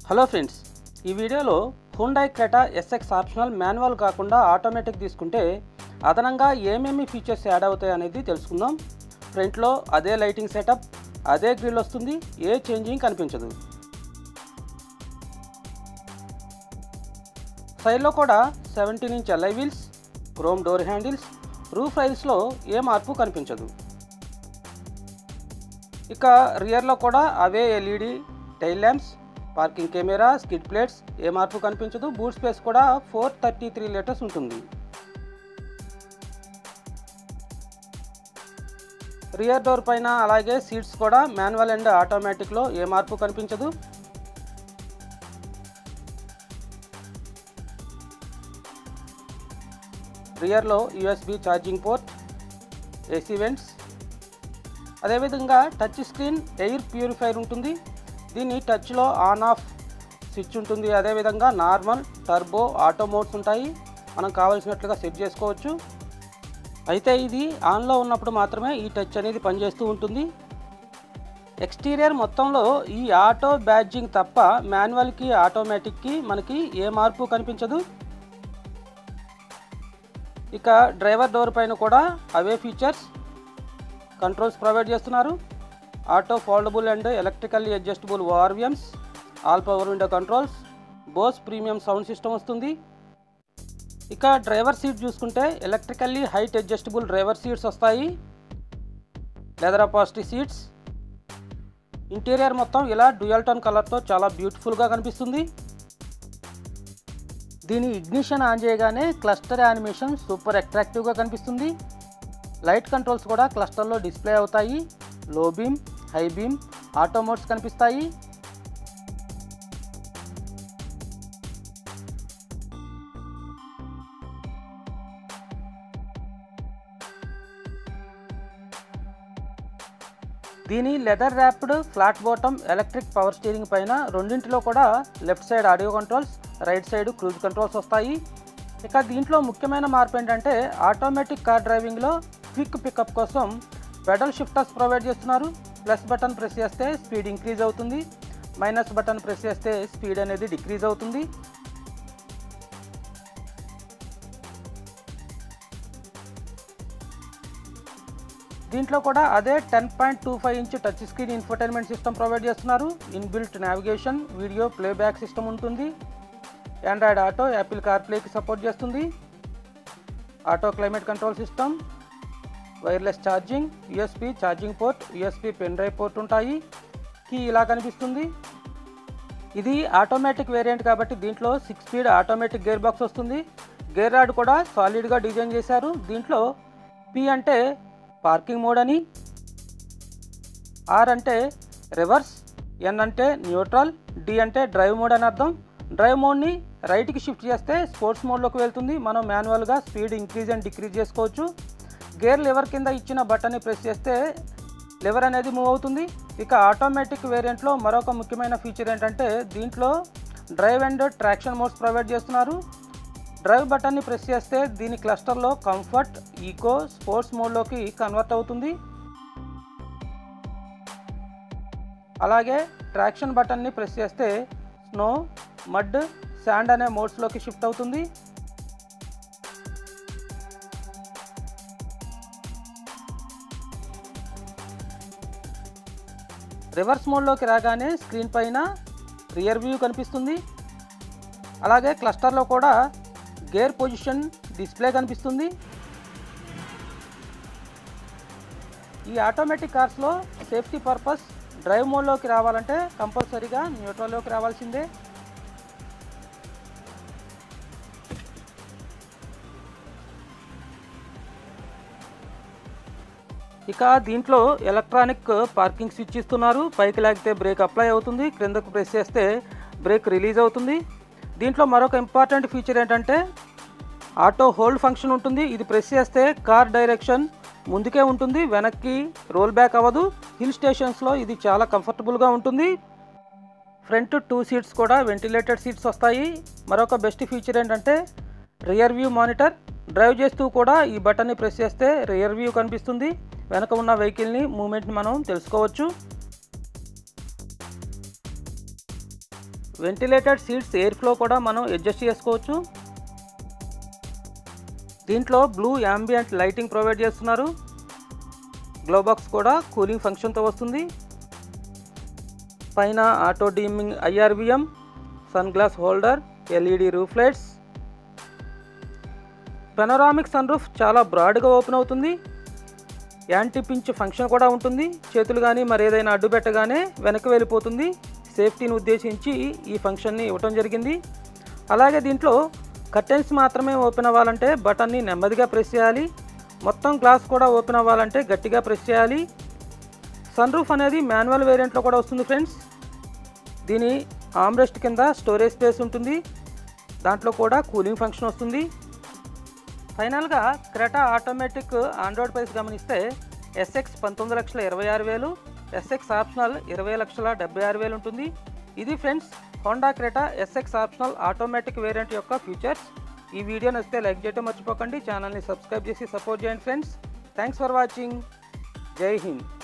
hello friends ఈ వీడియోలో Hyundai Creta SX optional manual కాకుండా ఆటోమేటిక్ తీసుకుంటే అదనంగా ఏమేమి ఫీచర్స్ యాడ్ అవుతాయి అనేది తెలుసుకుందాం ఫ్రంట్లో అదే లైటింగ్ సెటప్ అదే గ్రిల్ వస్తుంది ఏ చేంజింగ్ కనిపించదు సైడ్లో కూడా seventeen inch alloy wheels chrome door handles roof రైల్స్లో ఏ మార్పు కనిపించదు ఇక రియర్లో కూడా అవే LED tail lamps parking camera skid plates ఏ మార్పు కనిపించదు బూట్ స్పేస్ కూడా ఫోర్ థర్టీ త్రీ లీటర్స్ ఉంటుంది రియర్ డోర్ పైన అలాగే సీట్స్ కూడా మాన్యువల్ అండ్ ఆటోమేటిక్లో ఏ మార్పు కనిపించదు రియర్లో USB charging port AC vents అదేవిధంగా టచ్ స్క్రీన్ ఎయిర్ ప్యూరిఫైర్ ఉంటుంది దీన్ని టచ్లో ఆన్ ఆఫ్ స్విచ్ ఉంటుంది అదేవిధంగా నార్మల్ టర్బో ఆటో మోడ్స్ ఉంటాయి మనం కావలసినట్లుగా సెట్ చేసుకోవచ్చు అయితే ఇది ఆన్లో ఉన్నప్పుడు మాత్రమే ఈ టచ్ అనేది పనిచేస్తూ ఉంటుంది ఎక్స్టీరియర్ మొత్తంలో ఈ ఆటో బ్యాడ్జింగ్ తప్ప మాన్యువల్కి ఆటోమేటిక్కి మనకి ఏ మార్పు కనిపించదు ఇక డ్రైవర్ డోర్ పైన కూడా అవే ఫీచర్స్ కంట్రోల్స్ ప్రొవైడ్ చేస్తున్నారు auto foldable and electrically adjustable ORVMs all power window controls Bose premium sound system వస్తుంది ఇక డ్రైవర్ సీట్ చూసుకుంటే electrically height adjustable driver seats వస్తాయి లెదర్ అపాసిటీ సీట్స్ ఇంటీరియర్ మొత్తం ఇలా డ్యూయల్ టోన్ కలర్తో చాలా బ్యూటిఫుల్గా కనిపిస్తుంది దీని ఇగ్నిషన్ ఆన్ చేయగానే క్లస్టర్ యానిమేషన్ సూపర్ అట్రాక్టివ్గా కనిపిస్తుంది లైట్ కంట్రోల్స్ కూడా క్లస్టర్లో డిస్ప్లే అవుతాయి low beam high beam auto modes కనిపిస్తాయి దీని leather wrapped flat bottom electric power steering పైన రెండింటిలో కూడా left side audio controls right side cruise controls వస్తాయి ఇక దీంట్లో ముఖ్యమైన మార్పు ఏంటంటే ఆటోమేటిక్ కార్ డ్రైవింగ్లో క్విక్ పికప్ కోసం పెడల్ షిఫ్టర్స్ ప్రొవైడ్ చేస్తున్నారు ప్లస్ బటన్ ప్రెస్ చేస్తే స్పీడ్ ఇంక్రీజ్ అవుతుంది మైనస్ బటన్ ప్రెస్ చేస్తే స్పీడ్ అనేది డిక్రీజ్ అవుతుంది దీంట్లో కూడా అదే ten point two five inch touch screen infotainment system provide చేస్తున్నారు inbuilt navigation video playback system ఉంటుంది ఆండ్రాయిడ్ ఆటో యాపిల్ కార్ప్లేకి సపోర్ట్ చేస్తుంది auto climate control system wireless charging USB charging port USB pen drive port ఉంటాయి key ఇలా కనిపిస్తుంది ఇది automatic variant కాబట్టి దీంట్లో six speed automatic gear box వస్తుంది గేర్ రాడ్ కూడా సాలిడ్గా డిజైన్ చేశారు దీంట్లో పి అంటే పార్కింగ్ మోడ్ అని ఆర్ అంటే రివర్స్ ఎన్ అంటే న్యూట్రల్ డి అంటే డ్రైవ్ మోడ్ అని అర్థం డ్రైవ్ మోడ్ని రైట్కి షిఫ్ట్ చేస్తే స్పోర్ట్స్ మోడ్లోకి వెళ్తుంది మనం మాన్యువల్గా స్పీడ్ ఇంక్రీజ్ అండ్ డిక్రీజ్ చేసుకోవచ్చు గేర్ లివర్ కింద ఇచ్చిన బటన్ని ప్రెస్ చేస్తే లివర్ అనేది మూవ్ అవుతుంది ఇక ఆటోమేటిక్ వేరియంట్లో మరొక ముఖ్యమైన ఫీచర్ ఏంటంటే దీంట్లో drive and traction modes provide చేస్తున్నారు డ్రైవ్ బటన్ని ప్రెస్ చేస్తే దీని క్లస్టర్లో కంఫర్ట్ ఈకో స్పోర్ట్స్ మోడ్లోకి కన్వర్ట్ అవుతుంది అలాగే ట్రాక్షన్ బటన్ని ప్రెస్ చేస్తే స్నో మడ్ శాండ్ అనే మోడ్స్లోకి షిఫ్ట్ అవుతుంది రివర్స్ మోడ్లోకి రాగానే స్క్రీన్ పైన రియర్ వ్యూ కనిపిస్తుంది అలాగే క్లస్టర్లో కూడా గేర్ పొజిషన్ డిస్ప్లే కనిపిస్తుంది ఈ ఆటోమేటిక్ కార్స్లో సేఫ్టీ పర్పస్ డ్రైవ్ మోడ్లోకి రావాలంటే కంపల్సరీగా న్యూట్రల్లోకి రావాల్సిందే ఇక దీంట్లో ఎలక్ట్రానిక్ పార్కింగ్ స్విచ్ ఇస్తున్నారు పైకి లాగితే బ్రేక్ అప్లై అవుతుంది క్రిందకు ప్రెస్ చేస్తే బ్రేక్ రిలీజ్ అవుతుంది దీంట్లో మరొక ఇంపార్టెంట్ ఫీచర్ ఏంటంటే ఆటో హోల్డ్ ఫంక్షన్ ఉంటుంది ఇది ప్రెస్ చేస్తే కార్ డైరెక్షన్ ముందుకే ఉంటుంది వెనక్కి రోల్ బ్యాక్ అవ్వదు హిల్ స్టేషన్స్లో ఇది చాలా కంఫర్టబుల్గా ఉంటుంది ఫ్రంట్ టూ సీట్స్ కూడా వెంటిలేటెడ్ సీట్స్ వస్తాయి మరొక బెస్ట్ ఫీచర్ ఏంటంటే రియర్ వ్యూ మానిటర్ డ్రైవ్ చేస్తూ కూడా ఈ బటన్ని ప్రెస్ చేస్తే రియర్ వ్యూ కనిపిస్తుంది వెనక ఉన్న వెహికల్ని మూమెంట్ని మనం తెలుసుకోవచ్చు వెంటిలేటెడ్ సీట్స్ ఎయిర్ ఫ్లో కూడా మనం అడ్జస్ట్ చేసుకోవచ్చు దీంట్లో బ్లూ యాంబియంట్ లైటింగ్ ప్రొవైడ్ చేస్తున్నారు గ్లోబాక్స్ కూడా కూలింగ్ ఫంక్షన్తో వస్తుంది పైన auto dimming IRVM sun glass holder LED roof lights panoramic sun roof చాలా బ్రాడ్గా ఓపెన్ అవుతుంది యాంటీ పించ్ ఫంక్షన్ కూడా ఉంటుంది చేతులు కానీ మరి ఏదైనా అడ్డు పెట్టగానే వెనక్కి వెళ్ళిపోతుంది సేఫ్టీని ఉద్దేశించి ఈ ఫంక్షన్ని ఇవ్వటం జరిగింది అలాగే దీంట్లో కర్టెన్స్ మాత్రమే ఓపెన్ అవ్వాలంటే బటన్ని నెమ్మదిగా ప్రెస్ చేయాలి మొత్తం గ్లాస్ కూడా ఓపెన్ అవ్వాలంటే గట్టిగా ప్రెస్ చేయాలి సన్ రూఫ్ అనేది మాన్యువల్ వేరియంట్లో కూడా వస్తుంది ఫ్రెండ్స్ దీని ఆమ్రెస్ట్ కింద స్టోరేజ్ స్పేస్ ఉంటుంది దాంట్లో కూడా కూలింగ్ ఫంక్షన్ వస్తుంది ఫైనల్గా క్రెటా ఆటోమేటిక్ ఆండ్రాయిడ్ ప్రైస్ గమనిస్తే ఎస్ఎక్స్ పంతొమ్మిది లక్షల ఇరవై ఆరు వేలు ఎస్ఎక్స్ ఆప్షనల్ ఇరవై లక్షల డెబ్బై ఆరు వేలు ఉంటుంది ఇది friends Honda Creta SX optional automatic variant యొక్క ఫీచర్స్ ఈ వీడియో నచ్చితే లైక్ చేయడం మర్చిపోకండి ఛానల్ని సబ్స్క్రైబ్ చేసి సపోర్ట్ చేయండి ఫ్రెండ్స్ థ్యాంక్స్ ఫర్ వాచింగ్ జై హింద్